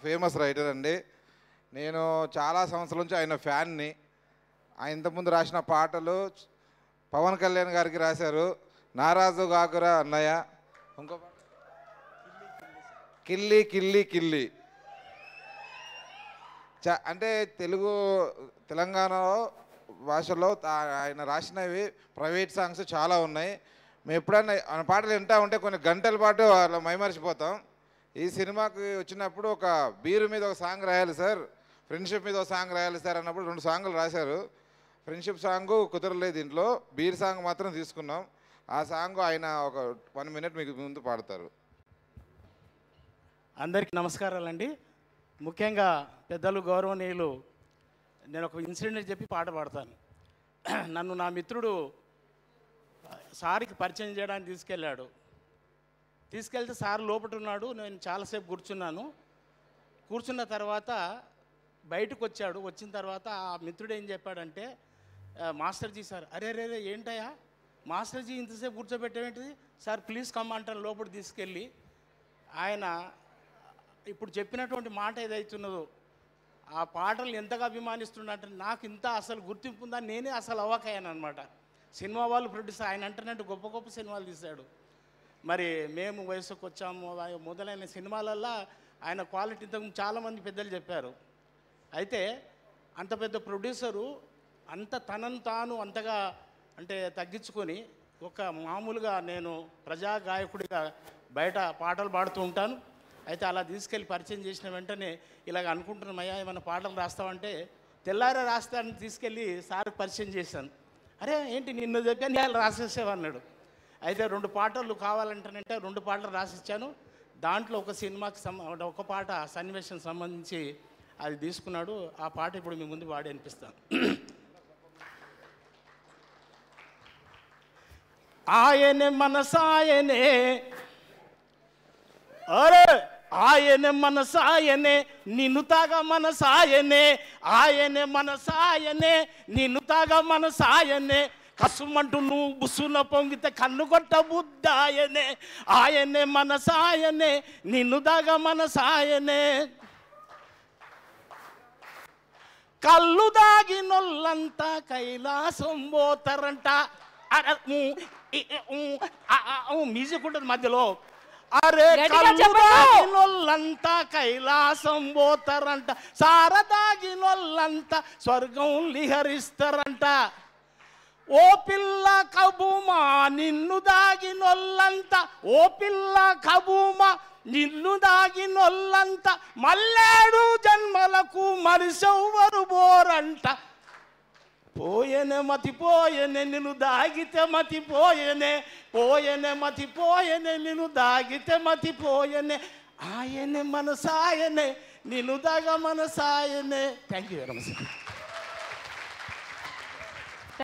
Famous writer అండి నేను చాలా సంవత్సరాల నుంచి ఆయన ఫ్యాన్ని ఆయన ఇంతకుముందు రాసిన పాటలు పవన్ కళ్యాణ్ గారికి రాశారు నారాజు గాకురా అన్నయ్య ఇంకో పాట కిల్లి కిల్లి కిల్లి చ అంటే తెలుగు తెలంగాణలో భాషలో తా- ఆయన రాసినవి ప్రైవేట్ సాంగ్స్ చాలా ఉన్నాయి మేము ఎప్పుడైనా ఆయన పాటలు వింటా ఉంటే కొన్ని గంటల పాటు అలా మైమరిచిపోతాం ఈ సినిమాకి వచ్చినప్పుడు ఒక బీరు మీద ఒక సాంగ్ రాయాలి సార్ ఫ్రెండ్షిప్ మీద ఒక సాంగ్ రాయాలి సార్ అన్నప్పుడు రెండు సాంగులు రాశారు ఫ్రెండ్షిప్ సాంగ్ కుదరలేదు దీంట్లో బీర్ సాంగ్ మాత్రం తీసుకున్నాం ఆ సాంగ్ ఆయన ఒక వన్ మినిట్ మీకు ముందు పాడతారు అందరికీ నమస్కారాలండి ముఖ్యంగా పెద్దలు గౌరవనీయులు నేను ఒక ఇన్సిడెంట్ చెప్పి పాట పాడతాను నన్ను నా మిత్రుడు సార్కి పరిచయం చేయడానికి తీసుకెళ్ళాడు తీసుకెళ్తే సార్ లోపట ఉన్నాడు నేను చాలాసేపు కూర్చున్నాను కూర్చున్న తర్వాత బయటకు వచ్చాడు వచ్చిన తర్వాత ఆ మిత్రుడు ఏం చెప్పాడంటే "ఆ, మాస్టర్జీ సార్ అరే రే రే ఏంటయ్యా మాస్టర్జీ ఇంతసేపు కూర్చోబెట్టేంటిది సార్ ప్లీజ్ కమ్ అంటాను లోపల తీసుకెళ్ళి ఆయన ఇప్పుడు చెప్పినటువంటి మాట ఏదైతున్నదో ఆ పాటలు ఎంతగా అభిమానిస్తుండంటే నాకు ఇంత అసలు గుర్తింపు ఉందా నేనే అసలు అవ్వకయ్యాను అనమాట సినిమా వాళ్ళు ప్రొడ్యూసర్ ఆయన అంటున్నట్టు గొప్ప గొప్ప సినిమాలు తీశాడు మరి మేము వయసుకు వచ్చాము ఆ మొదలైన సినిమాలల్లో ఆయన క్వాలిటీ ఇంతకు చాలామంది పెద్దలు చెప్పారు అయితే అంత పెద్ద ప్రొడ్యూసరు అంత తనను తాను అంతగా అంటే తగ్గించుకొని ఒక మామూలుగా నేను ప్రజా గాయకుడిగా బయట పాటలు పాడుతూ ఉంటాను అయితే అలా తీసుకెళ్ళి పరిచయం చేసిన వెంటనే ఇలాగ అనుకుంటున్నామయ్యా ఏమైనా పాటలు రాస్తావంటే తెల్లారే రాస్తానని తీసుకెళ్ళి సార్ పరిచయం చేశాను అరే ఏంటి నిన్ను చెప్పాను ఇవాళ రాసేసేవన్నాడు అయితే రెండు పాటలు కావాలంటానంటే రెండు పాటలు రాసిచ్చాను దాంట్లో ఒక సినిమాకి సంబ ఒక పాట సన్నివేశం సంబంధించి అది తీసుకున్నాడు ఆ పాట ఇప్పుడు మీ ముందు వాడి అనిపిస్తాను ఆయనే మనసాయనే అరే ఆయనే మనసాయనే నిన్ను తాగా మనసాయనే ఆయనే మనసాయనే నిన్ను తాగా మనసాయనే కసుమంటూ నువ్వు బుసున పొంగితే కన్ను కొట్ట బుద్ధాయనే ఆయనే మనసాయనే నిన్ను దాగా మనసాయనే కళ్ళు దాగినొల్లంతా కైలాసం పోతారంట అర, ఊ, ఈ, ఈ, ఊ, ఆ, ఆ, ఊ, మ్యూజిక్ ఉంటుంది మధ్యలో అరే గట్టిగా కళ్ళు చెప్పండి. దాగినొల్లంతా కైలాసం పోతారంట సారదాగినొల్లంతా స్వర్గం లిహరిస్తారంట ఓ పిల్ల కబూమా నిన్ను దాగినొల్లంత ఓ పిల్ల కబూమా నిన్ను దాగినొల్లంత మల్లేడు జన్మలకు మరిసెవ్వరు బోరంట పోయెనే మతి పోయెనే నిన్ను దాగితే మతి పోయెనే పోయెనే మతి పోయెనే నిన్ను దాగితే మతి పోయెనే ఆయనే మనసాయనే నిన్ను దాగ మనసాయనే థ్యాంక్ యూ వెరీ మచ్